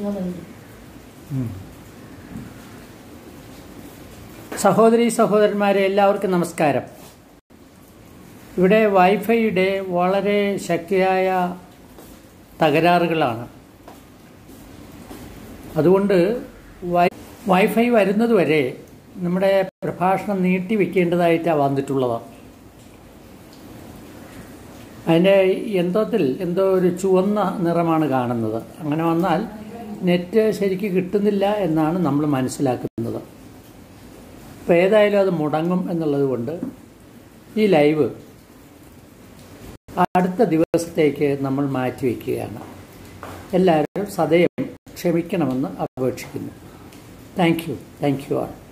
മൂന്നുണ്ട് സഹോദരി സഹോദരന്മാരെ എല്ലാവർക്കും നമസ്കാരം ഇവിടെ വൈഫൈയുടെ വളരെ ശക്തിയായ തകരാറുകളാണ് അതുകൊണ്ട് വൈ വൈഫൈ വരുന്നതുവരെ നമ്മുടെ പ്രഭാഷണം നീട്ടി വെക്കേണ്ടതായിട്ടാണ് വന്നിട്ടുള്ളത് അതിൻ്റെ യന്ത്രത്തിൽ എന്തോ ഒരു ചുവന്ന നിറമാണ് കാണുന്നത് അങ്ങനെ വന്നാൽ നെറ്റ് ശരിക്ക് കിട്ടുന്നില്ല എന്നാണ് നമ്മൾ മനസ്സിലാക്കുന്നത് അപ്പോൾ ഏതായാലും അത് മുടങ്ങും എന്നുള്ളത് കൊണ്ട് ഈ ലൈവ് അടുത്ത ദിവസത്തേക്ക് നമ്മൾ മാറ്റിവെക്കുകയാണ് എല്ലാവരും സദയം ക്ഷമിക്കണമെന്ന് അപേക്ഷിക്കുന്നു thank you thank you all